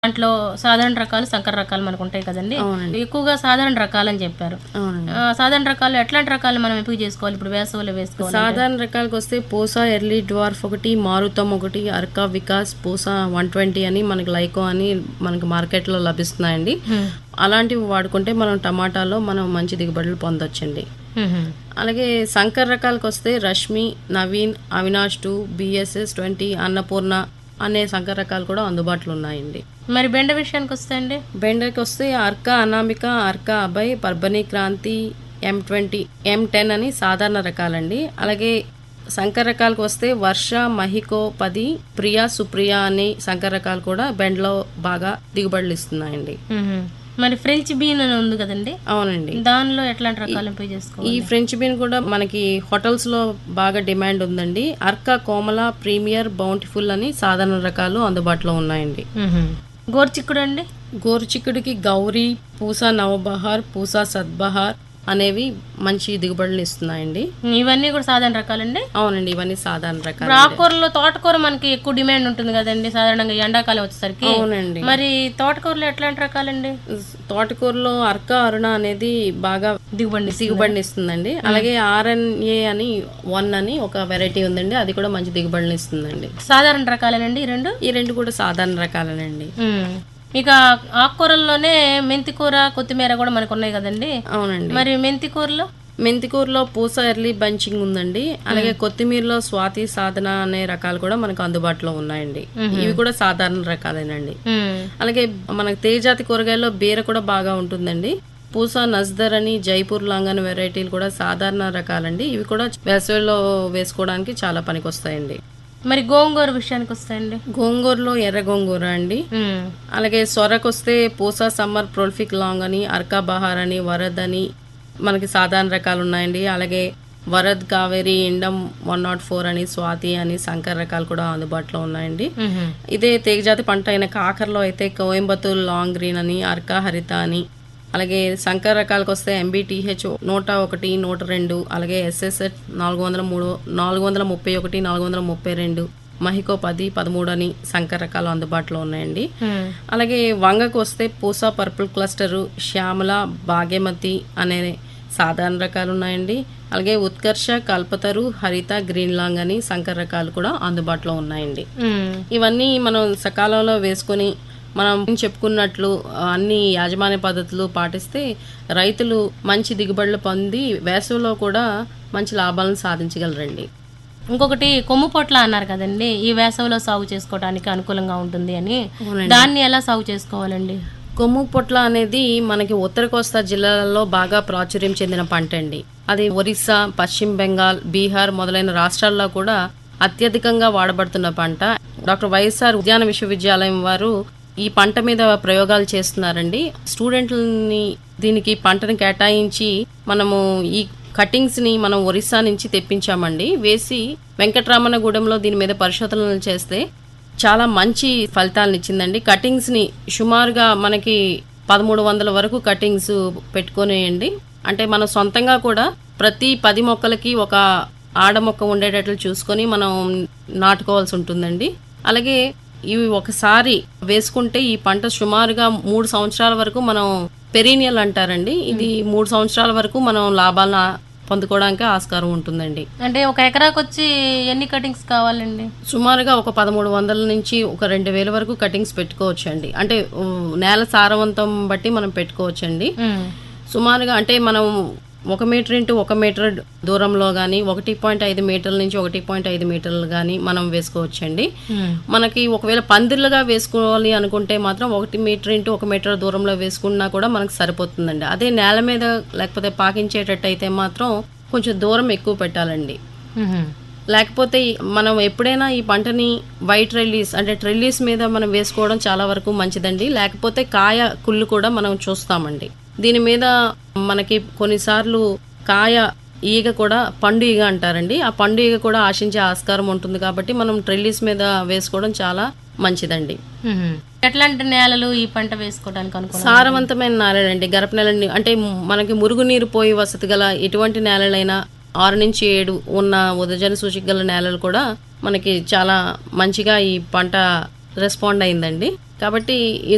దాంట్లో సాధారణ రకాలు సంకర రకాలు మనకు ఉంటాయి కదండి అవునండి. ఎక్కువగా సాధారణ రకాలు అని చెప్పారు అవునండి ఆ, సాధారణ రకాలు ఎట్లాంటి రకాలు మనం ఎంపిక చేసుకోవాలి ఇప్పుడు వేసవిలో వేసుకోవాలి సాధారణ రకాలకు వస్తే పూసా ఎర్లీ డ్వార్ఫ్ ఒకటి మారుతం ఒకటి అర్కా వికాస్ పూసా వన్ ట్వంటీ అని మనకి లైకో అని మనకి మార్కెట్లో లభిస్తున్నాయండి హ్మ్. అలాంటివి వాడుకుంటే మనం టమాటాలో మనం మంచి దిగుబడులు పొందొచ్చండి హ్మ్, హ్మ్. అలాగే సంకర్ రకాలకు వస్తే Rashmi Naveen Avinash two BSS twenty Annapurna అనే సంకర రకాలు కూడా అందుబాటులో ఉన్నాయండి మరి బెండ విషయానికి వస్తే అండి బెండకి వస్తే Arka Anamika Arka Abhay Parbhani Kranti M twenty M ten అని సాధారణ రకాలండి అలాగే సంకర రకాలకు వస్తే వర్ష మహికో పది ప్రియా సుప్రియ అనే సంకర రకాలు కూడా బెండలో బాగా దిగుబడులు ఇస్తున్నాయండి హ్మ్, హ్మ్. మరి ఫ్రెంచ్ బీన్ అని ఉంది కదండి అవునండి దానిలో ఎట్లాంటి రకాలు ఎంపిక చేసుకోవాలి ఈ ఫ్రెంచ్ బీన్ కూడా మనకి హోటల్స్ లో బాగా డిమాండ్ ఉందండి అర్కా కోమల ప్రీమియర్ బౌంటిఫుల్ అని సాధారణ రకాలు అందుబాటులో ఉన్నాయండి హ్మ్, హ్మ్. గోరుచిక్కుడు అండి గోరుచిక్కుడికి గౌరీ పూసా నవబహార్ పూసా సద్బహార్ అనేవి మంచి దిగుబడులు ఇస్తున్నాయండి ఇవన్నీ కూడా సాధారణ రకాలండి అవునండి ఇవన్నీ సాధారణ రకాలు ఇప్పుడు ఆకుకూరలో తోటకూర మనకి ఎక్కువ డిమాండ్ ఉంటుంది కదండి సాధారణంగా ఎండాకాలం వచ్చేసరికి అవునండి మరి తోటకూరలో ఎట్లాంటి రకాలండి తోటకూరలో అర్క అరుణ అనేది బాగా దిగుబండి దిగుబడిని ఇస్తుందండి అలాగే ఆర్ఎన్ఏ అని వన్ అని ఒక వెరైటీ ఉందండి అది కూడా మంచి దిగుబడిని ఇస్తుందండి సాధారణ రకాలేనండి ఈ రెండు ఈ రెండు కూడా సాధారణ రకాలేనండి ఉమ్. ఇక ఆకుకూరల్లోనే మెంతి కూర కొత్తిమీర కూడా మనకు ఉన్నాయి కదండి అవునండి మరి మెంతి కూరలో మెంతికూరలో పూస ఎర్లీ బంచింగ్ ఉందండి అలాగే కొత్తిమీరలో స్వాతి సాధన అనే రకాలు కూడా మనకు అందుబాటులో ఉన్నాయండి ఇవి కూడా సాధారణ రకాలేనండి ఉమ్. అలాగే మనకు తేజాతి కూరగాయల్లో బీర కూడా బాగా ఉంటుందండి పూసా నజ్దర్ అని జైపూర్ లాంగ్ అని వెరైటీలు కూడా సాధారణ రకాలండి ఇవి కూడా వేసవిలో వేసుకోవడానికి చాలా పనికొస్తాయండి మరి గోంగూర విషయానికి వస్తాయండి గోంగూరలో ఎర్ర గోంగూర అండి ఉమ్. అలాగే సొరకొస్తే పూసా సమ్మర్ ప్రొల్ఫిక్ లాంగ్ అని అర్కా బహార్ అని వరద్ అని మనకి సాధారణ రకాలు ఉన్నాయండి అలాగే వరద్ కావేరి ఇండం వన్ నాట్ ఫోర్ అని స్వాతి అని సంకర్ రకాలు కూడా అందుబాటులో ఉన్నాయండి ఉహు. ఇదే తీగజాతి పంట అయిన కాకరలో అయితే కోయంబత్తూర్ లాంగ్ గ్రీన్ అని అర్కా హరిత అని అలాగే సంకర రకాలకు వస్తే ఎంబీటీహెచ్ నూట ఒకటి నూట రెండు అలాగే ఎస్ఎస్ఎట్ నాలుగు వందల మూడు నాలుగు వందల ముప్పై ఒకటి నాలుగు వందల ముప్పై రెండు మహికో పది పదమూడు అని సంకర రకాలు అందుబాటులో ఉన్నాయండి ఉమ్. అలాగే వంగకు వస్తే పూసా పర్పుల్ క్లస్టరు శ్యామల భాగ్యమతి అనే సాధారణ రకాలు ఉన్నాయండి అలాగే ఉత్కర్ష కల్పతరు హరిత గ్రీన్ లాంగ్ అని సంకర రకాలు కూడా అందుబాటులో ఉన్నాయండి ఉమ్. ఇవన్నీ మనం సకాలంలో వేసుకొని మనం చెప్పుకున్నట్లు అన్ని యాజమాన్య పద్ధతులు పాటిస్తే రైతులు మంచి దిగుబడులు పొంది వేసవిలో కూడా మంచి లాభాలను సాధించగలరండి ఇంకొకటి కొమ్ము పొట్ల అన్నారు కదండి ఈ వేసవిలో సాగు చేసుకోవడానికి అనుకూలంగా ఉంటుంది అని అవునండి. దాన్ని ఎలా సాగు చేసుకోవాలండి కొమ్ము పొట్ల అనేది మనకి ఉత్తర కోస్తా జిల్లాలలో బాగా ప్రాచుర్యం చెందిన పంట అండి అది ఒరిస్సా పశ్చిమ బెంగాల్ బీహార్ మొదలైన రాష్ట్రాల్లో కూడా అత్యధికంగా వాడబడుతున్న పంట డాక్టర్ వైఎస్ఆర్ ఉద్యాన విశ్వవిద్యాలయం వారు ఈ పంట మీద ప్రయోగాలు చేస్తున్నారండి స్టూడెంట్లని దీనికి పంటను కేటాయించి మనము ఈ కటింగ్స్ ని మనం ఒరిస్సా నుంచి తెప్పించామండి వేసి వెంకటరామన్నగూడెంలో దీని మీద పరిశోధనలు చేస్తే చాలా మంచి ఫలితాలను ఇచ్చిందండి కటింగ్స్ ని సుమారుగా మనకి పదమూడు వందల వరకు కటింగ్స్ పెట్టుకునేయండి అంటే మనం సొంతంగా కూడా ప్రతి పది మొక్కలకి ఒక ఆడ మొక్క ఉండేటట్లు చూసుకొని మనం నాటుకోవాల్సి ఉంటుందండి అలాగే ఇవి ఒకసారి వేసుకుంటే ఈ పంట సుమారుగా మూడు సంవత్సరాల వరకు మనం పెరీనియల్ అంటారండి ఇది మూడు సంవత్సరాల వరకు మనం లాభాలను పొందుకోవడానికి ఆస్కారం ఉంటుందండి అంటే ఒక ఎకరాకు వచ్చి ఎన్ని కటింగ్స్ కావాలండి సుమారుగా ఒక పదమూడు వందల నుంచి ఒక రెండు వేల వరకు కటింగ్స్ పెట్టుకోవచ్చు అండి అంటే ఉమ్, నేల సారవంతం బట్టి మనం పెట్టుకోవచ్చు అండి ఉమ్. సుమారుగా అంటే మనం ఒక మీటర్ ఇంటూ ఒక మీటర్ దూరంలో కానీ ఒకటి పాయింట్ ఐదు మీటర్ల నుంచి ఒకటి పాయింట్ ఐదు మీటర్లు కానీ మనం వేసుకోవచ్చండి ఉమ్. మనకి ఒకవేళ పందిర్లుగా వేసుకోవాలి అనుకుంటే మాత్రం ఒకటి మీటర్ ఇంటూ ఒక మీటర్ దూరంలో వేసుకున్నా కూడా మనకు సరిపోతుందండి అదే నేల మీద లేకపోతే పాకించేటట్టు అయితే మాత్రం కొంచెం దూరం ఎక్కువ పెట్టాలండి ఉహు. లేకపోతే ఈ- మనం ఎప్పుడైనా ఈ పంటని వైట్ ట్రెల్లీస్ అంటే ట్రెల్లీస్ మీద మనం వేసుకోవడం చాలా వరకు మంచిదండి లేకపోతే కాయ కుళ్ళు కూడా మనం చూస్తామండి దీని మీద మనకి కొన్నిసార్లు కాయ ఈగ కూడా పండు ఈగ అంటారండి ఆ పండు ఈగ కూడా ఆశించే ఆస్కారం ఉంటుంది కాబట్టి మనం ట్రెల్లీస్ మీద వేసుకోవడం చాలా మంచిదండి ఉహు. ఎట్లాంటి నేలలు ఈ పంట వేసుకోవడానికి అనుకూలం సారవంతమైన నేలలండి గరప నేలని అంటే మనకి మురుగునీరు పోయి వసతి గల ఎటువంటి నేలలైనా ఆరు నుంచి ఏడు ఉన్న ఉదజన సూచిక గల నేలలు కూడా మనకి చాలా మంచిగా ఈ పంట రెస్పాండ్ అయిందండి కాబట్టి